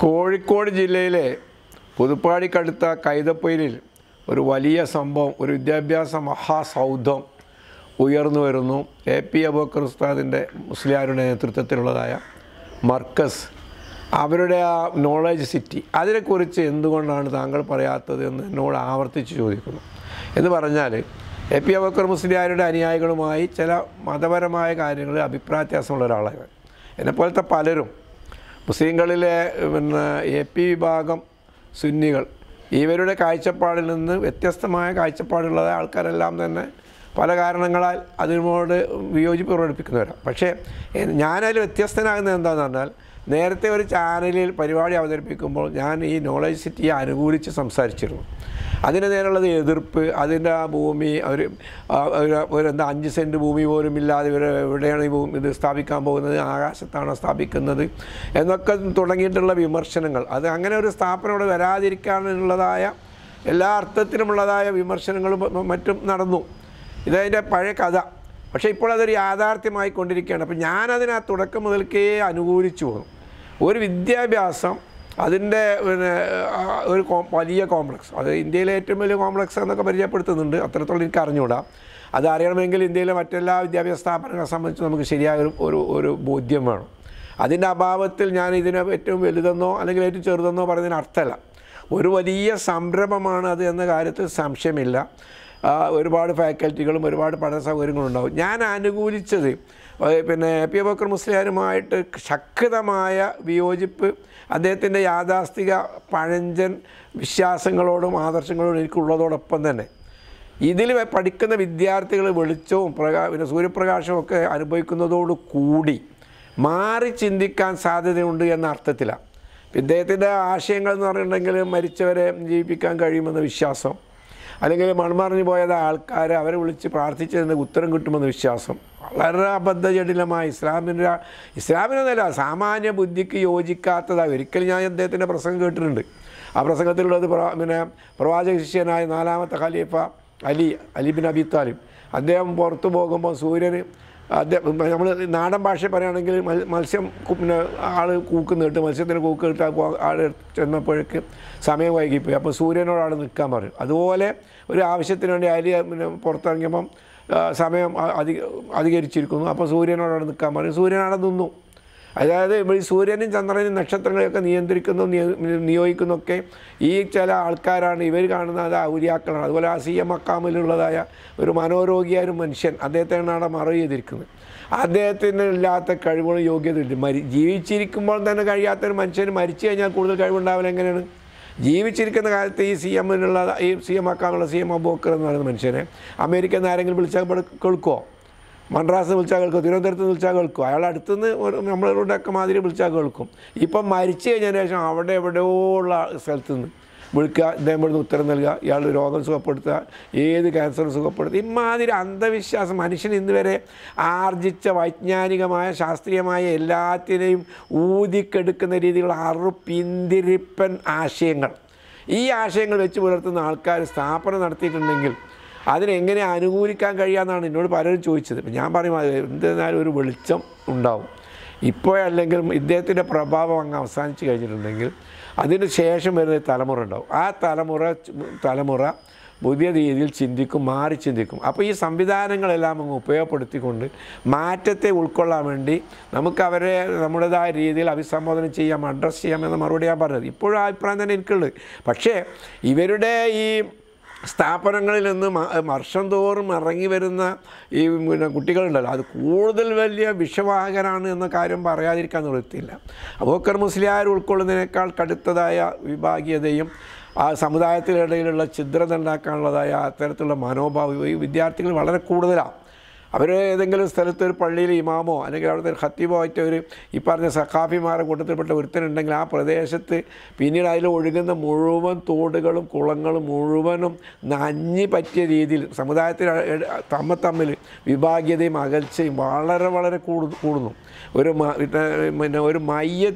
കോഴിക്കോട് ജില്ലയിലെ പുതുപ്പാടിക്കടുത്ത കൈതപ്പൊയിലിൽ ഒരു വലിയ സംഭവം ഒരു വിദ്യാഭ്യാസ മഹാസൗധം ഉയർന്നു വരുന്നു എ പി അബൂക്കർ ഉസ്താദിൻ്റെ മുസ്ലിയാരുടെ നേതൃത്വത്തിലുള്ളതായ മർക്കസ് അവരുടെ ആ നോളജ് സിറ്റി അതിനെക്കുറിച്ച് എന്തുകൊണ്ടാണ് താങ്കൾ പറയാത്തത് എന്ന് എന്നോട് ആവർത്തിച്ച് ചോദിക്കുന്നു എന്ന് പറഞ്ഞാൽ എ പി അബൂക്കർ മുസ്ലിയാരുടെ അനുയായികളുമായി ചില മതപരമായ കാര്യങ്ങളിൽ അഭിപ്രായ വ്യത്യാസമുള്ള ഒരാളാണ് എന്നെപ്പോലത്തെ പലരും മുസ്ലിങ്ങളിലെ പിന്നെ എ പി വിഭാഗം സുന്നികൾ ഇവരുടെ കാഴ്ചപ്പാടിൽ നിന്ന് വ്യത്യസ്തമായ കാഴ്ചപ്പാടുള്ള ആൾക്കാരെല്ലാം തന്നെ പല കാരണങ്ങളാൽ അതിനോട് വിയോജിപ്പ് പ്രകടിപ്പിക്കുന്നവരാണ് പക്ഷേ എ- ഞാനതിൽ വ്യത്യസ്തനാകുന്നത് എന്താണെന്ന് പറഞ്ഞാൽ നേരത്തെ ഒരു ചാനലിൽ പരിപാടി അവതരിപ്പിക്കുമ്പോൾ ഞാൻ ഈ നോളജ് സിറ്റിയെ അനുകൂലിച്ച് സംസാരിച്ചിരുന്നു അതിന് നേരെയുള്ളത് എതിർപ്പ് അതിൻ്റെ ആ ഭൂമി ഒരു ആ, ഒരു ഒരു എന്താ അഞ്ച് സെൻറ്റ് ഭൂമി പോലും ഇല്ലാതെ ഇവർ എവിടെയാണ് ഈ ഭൂമി ഇത് സ്ഥാപിക്കാൻ പോകുന്നത് ആകാശത്താണോ സ്ഥാപിക്കുന്നത് എന്നൊക്കെ തുടങ്ങിയിട്ടുള്ള വിമർശനങ്ങൾ അത് അങ്ങനെ ഒരു സ്ഥാപനം ഇവിടെ വരാതിരിക്കാനുള്ളതായ എല്ലാ അർത്ഥത്തിലുമുള്ളതായ വിമർശനങ്ങളും മ- മറ്റും നടന്നു ഇതതിൻ്റെ പഴയ കഥ പക്ഷേ ഇപ്പോൾ അതൊരു യാഥാർത്ഥ്യമായി കൊണ്ടിരിക്കുകയാണ് അപ്പോൾ ഞാനതിന് ആ തുടക്കം മുതൽക്കേ അനുകൂലിച്ചു പോകുന്നു ഒരു വിദ്യാഭ്യാസം അതിൻ്റെ പിന്നെ ആ, ഒരു കോ- വലിയ കോംപ്ലക്സ് അത് ഇന്ത്യയിലെ ഏറ്റവും വലിയ കോംപ്ലക്സ് എന്നൊക്കെ പരിചയപ്പെടുത്തുന്നുണ്ട് അത്രത്തോളം എനിക്ക് അറിഞ്ഞുകൂടാ അത് അറിയണമെങ്കിൽ ഇന്ത്യയിലെ മറ്റെല്ലാ വിദ്യാഭ്യാസ സ്ഥാപനങ്ങളെ സംബന്ധിച്ച് നമുക്ക് ശരിയായ ഒരു ഒരു ഒരു ബോധ്യം വേണം അതിൻ്റെ അഭാവത്തിൽ ഞാൻ ഇതിനെ ഏറ്റവും വലുതെന്നോ അല്ലെങ്കിൽ ഏറ്റവും ചെറുതെന്നോ പറയുന്നതിന് അർത്ഥമല്ല ഒരു വലിയ സംരംഭമാണ് അത് എന്ന കാര്യത്തിൽ സംശയമില്ല ആ, ഒരുപാട് ഫാക്കൽറ്റികളും ഒരുപാട് പഠന സൗകര്യങ്ങളും ഉണ്ടാവും ഞാൻ അനുകൂലിച്ചത് ഏ, പിന്നെ എ പി അബക്കർ മുസ്ലിയാരുമായിട്ട് ശക്തമായ വിയോജിപ്പ് അദ്ദേഹത്തിൻ്റെ യാഥാസ്ഥിക പഴഞ്ചൻ വിശ്വാസങ്ങളോടും ആദർശങ്ങളോടും എനിക്കുള്ളതോടൊപ്പം തന്നെ ഇതിൽ പഠിക്കുന്ന വിദ്യാർത്ഥികൾ വെളിച്ചവും പ്രകാ പിന്നെ സൂര്യപ്രകാശവും ഒക്കെ അനുഭവിക്കുന്നതോട് കൂടി മാറി ചിന്തിക്കാൻ സാധ്യതയുണ്ട് എന്ന അർത്ഥത്തിലാണ് ഇദ്ദേഹത്തിൻ്റെ ആശയങ്ങൾ എന്ന് പറഞ്ഞിട്ടുണ്ടെങ്കിൽ മരിച്ചവരെ ജീവിപ്പിക്കാൻ കഴിയുമെന്ന വിശ്വാസം അല്ലെങ്കിൽ മൺമറിഞ്ഞു പോയത് ആൾക്കാർ അവരെ വിളിച്ച് പ്രാർത്ഥിച്ചതിന് ഉത്തരം കിട്ടുമെന്ന വിശ്വാസം വളരെ അബദ്ധജടിലമായ ഇസ്ലാമിൻ്റെ ഇസ്ലാമിനൊന്നല്ല സാമാന്യ ബുദ്ധിക്ക് യോജിക്കാത്തതാണ് ഒരിക്കലും ഞാൻ അദ്ദേഹത്തിൻ്റെ പ്രസംഗം കേട്ടിട്ടുണ്ട് ആ പ്രസംഗത്തിലുള്ളത് പ്രവാ പിന്നെ പ്രവാചക ശിഷ്യനായ നാലാമത്തെ ഖലീഫ Ali Ali bin Abi Talib അദ്ദേഹം പുറത്തു പോകുമ്പോൾ സൂര്യന് അദ്ദേഹം നമ്മൾ നാടൻ ഭാഷ പറയുകയാണെങ്കിൽ മൽ- മത്സ്യം കു- പിന്നെ ആൾ കൂക്ക് നീട്ട് മത്സ്യത്തിന് കൂക്ക് നീട്ട് ആൾ ചെന്നപ്പോഴേക്ക് സമയം വൈകിപ്പോയി അപ്പോൾ സൂര്യനോട് ആൾ നിൽക്കാൻ പറയും അതുപോലെ ഒരു ആവശ്യത്തിന് വേണ്ടി അലി പിന്നെ പുറത്തിറങ്ങിയപ്പം ആ, സമയം അ- അധി അധികരിച്ചിരിക്കുന്നു അപ്പോൾ സൂര്യനോട് അവിടെ നിൽക്കാൻ പറയും സൂര്യൻ അവിടെ നിന്നു അതായത് ഇവിടെ ഈ സൂര്യനും ചന്ദ്രനും നക്ഷത്രങ്ങളെയൊക്കെ നിയന്ത്രിക്കുന്നു നിയ- നിയോഗിക്കുന്നൊക്കെ ഈ ചില ആൾക്കാരാണ് ഇവർ കാണുന്ന അത് ഔലിയാക്കളാണ് അതുപോലെ ആ സി എം അക്കാമിലുള്ളതായ ഒരു മനോരോഗിയായ ഒരു മനുഷ്യൻ അദ്ദേഹത്തെയാണ് അവിടെ മറവ് ചെയ്തിരിക്കുന്നത് അദ്ദേഹത്തിന് ഇല്ലാത്ത കഴിവുകളും യോഗ്യതയുണ്ട് മരി ജീവിച്ചിരിക്കുമ്പോൾ തന്നെ കഴിയാത്ത ഒരു മനുഷ്യന് മരിച്ചു കഴിഞ്ഞാൽ കൂടുതൽ കഴിവുണ്ടാവില്ല എങ്ങനെയാണ് ജീവിച്ചിരിക്കുന്ന കാലത്ത് ഈ സി എമ്മിനുള്ള ഈ സി എം ആക്കാനുള്ള സി എം അബോക്കർ എന്ന് പറയുന്ന മനുഷ്യനെ അമേരിക്കയിൽ നിന്ന് ആരെങ്കിലും വിളിച്ചാൽ ഇവിടെ കേൾക്കുമോ മദ്രാസ് വിളിച്ചാൽ കേൾക്കും തിരുവനന്തപുരത്ത് നിന്ന് വിളിച്ചാൽ കേൾക്കും അയാൾ അടുത്തുനിന്ന് ഒരു നമ്മളുടെയൊക്കെ മാതിരി വിളിച്ചാൽ കേൾക്കും ഇപ്പം മരിച്ചു കഴിഞ്ഞതിന് ശേഷം അവിടെ എവിടെയോ ഉള്ള സ്ഥലത്ത് നിന്ന് വിളിക്കുക ഇദ്ദേഹം ഇവിടുന്ന് ഉത്തരം നൽകുക ഇയാൾ രോഗം സുഖപ്പെടുത്തുക ഏത് ക്യാൻസർ സുഖപ്പെടുത്തുക ഇമാതിരി അന്ധവിശ്വാസം മനുഷ്യൻ ഇന്ന് വരെ ആർജിച്ച വൈജ്ഞാനികമായ ശാസ്ത്രീയമായ എല്ലാത്തിനെയും ഊതിക്കെടുക്കുന്ന രീതിയിലുള്ള അറുപിന്തിരിപ്പൻ ആശയങ്ങൾ ഈ ആശയങ്ങൾ വെച്ച് പുലർത്തുന്ന ആൾക്കാർ സ്ഥാപനം നടത്തിയിട്ടുണ്ടെങ്കിൽ അതിനെങ്ങനെ അനുകൂലിക്കാൻ കഴിയാമെന്നാണ് എന്നോട് പലരും ചോദിച്ചത് ഇപ്പം ഞാൻ പറയും അത് എന്തെന്നാലും ഒരു വെളിച്ചം ഉണ്ടാവും ഇപ്പോഴല്ലെങ്കിൽ ഇദ്ദേഹത്തിൻ്റെ പ്രഭാവം അങ്ങ് അവസാനിച്ച് കഴിഞ്ഞിട്ടുണ്ടെങ്കിൽ അതിന് ശേഷം വരുന്ന തലമുറ ഉണ്ടാവും ആ തലമുറ തലമുറ പുതിയ രീതിയിൽ ചിന്തിക്കും മാറി ചിന്തിക്കും അപ്പോൾ ഈ സംവിധാനങ്ങളെല്ലാം അങ്ങ് ഉപയോഗപ്പെടുത്തിക്കൊണ്ട് മാറ്റത്തെ ഉൾക്കൊള്ളാൻ വേണ്ടി നമുക്ക് അവരെ നമ്മുടേതായ രീതിയിൽ അഭിസംബോധന ചെയ്യാം അഡ്രസ്സ് ചെയ്യാം എന്ന മറുപടി ഞാൻ പറഞ്ഞത് ഇപ്പോഴും ആ അഭിപ്രായം തന്നെ എനിക്കുള്ളത് പക്ഷേ ഇവരുടെ ഈ സ്ഥാപനങ്ങളിൽ നിന്ന് മ- വർഷം തോറും ഇറങ്ങി വരുന്ന ഈ പിന്നെ കുട്ടികളുണ്ടല്ലോ അത് കൂടുതൽ വലിയ വിഷവാഹകരാണ് എന്ന കാര്യം പറയാതിരിക്കാൻ നിവൃത്തിയില്ല അബൂക്കർ മുസ്ലിയാർ ഉൾക്കൊള്ളുന്നതിനേക്കാൾ കടുത്തതായ വിഭാഗീയതയും ആ സമുദായത്തിനിടയിലുള്ള ഛിദ്രത ഉണ്ടാക്കാനുള്ളതായ അത്തരത്തിലുള്ള മനോഭാവം ഈ വിദ്യാർത്ഥികൾ വളരെ കൂടുതലാണ് അവർ ഏതെങ്കിലും സ്ഥലത്ത് ഒരു പള്ളിയിൽ ഇമാമോ അല്ലെങ്കിൽ അവിടുത്തെ ഒരു ഖത്തീബോ ആയിട്ട് ഒരു ഈ പറഞ്ഞ സഖാഫിമാരെ കൂട്ടത്തിൽപ്പെട്ട ഒരുത്തനുണ്ടെങ്കിൽ ആ പ്രദേശത്ത് പിന്നീട് അതിൽ ഒഴുകുന്ന മുഴുവൻ തോടുകളും കുളങ്ങളും മുഴുവനും നഞ്ഞി പറ്റിയ രീതിയിൽ സമുദായത്തിൽ തമ്മ തമ്മിൽ വിഭാഗ്യതയും അകൽച്ചയും വളരെ വളരെ കൂടു കൂടുന്നു ഒരു മ- പിന്നെ പിന്നെ ഒരു മയ്യത്ത്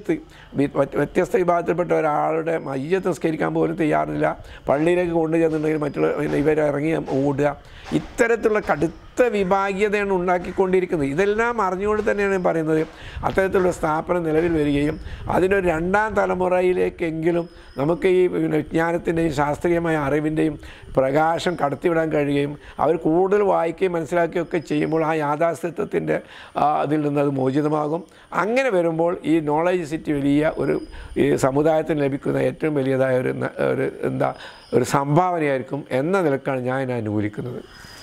വി- വ്യ- വ്യത്യസ്ത വിഭാഗത്തിൽപ്പെട്ട ഒരാളുടെ മയ്യത്ത് നിസ്കരിക്കാൻ പോലും തയ്യാറില്ല പള്ളിയിലേക്ക് കൊണ്ടുചെന്നിട്ടുണ്ടെങ്കിൽ മറ്റുള്ള ഇവർ ഇറങ്ങി ഓടുക ഇത്തരത്തിലുള്ള കടുത്ത വിഭാഗീയതയാണ് ഉണ്ടാക്കിക്കൊണ്ടിരിക്കുന്നത് ഇതെല്ലാം അറിഞ്ഞുകൊണ്ട് തന്നെയാണ് ഞാൻ പറയുന്നത് അത്തരത്തിലുള്ള സ്ഥാപനം നിലവിൽ വരികയും അതിനൊരു രണ്ടാം തലമുറയിലേക്കെങ്കിലും നമുക്ക് ഈ പിന്നെ വിജ്ഞാനത്തിൻ്റെയും ശാസ്ത്രീയമായ അറിവിൻ്റെയും പ്രകാശം കടത്തിവിടാൻ കഴിയുകയും അവർ കൂടുതൽ വായിക്കുകയും മനസ്സിലാക്കുകയും ഒക്കെ ചെയ്യുമ്പോൾ ആ യാഥാസ്ഥിത്വത്തിൻ്റെ അതിൽ നിന്ന് അത് മോചിതമാകും അങ്ങനെ വരുമ്പോൾ ഈ നോളജ് സിറ്റി വലിയ ഒരു ഈ സമുദായത്തിന് ലഭിക്കുന്ന ഏറ്റവും വലിയതായ ഒരു ന- ഒരു എന്താ ഒരു സംഭാവനയായിരിക്കും എന്ന നിലക്കാണ് ഞാൻ ഇതിനെ അനുകൂലിക്കുന്നത്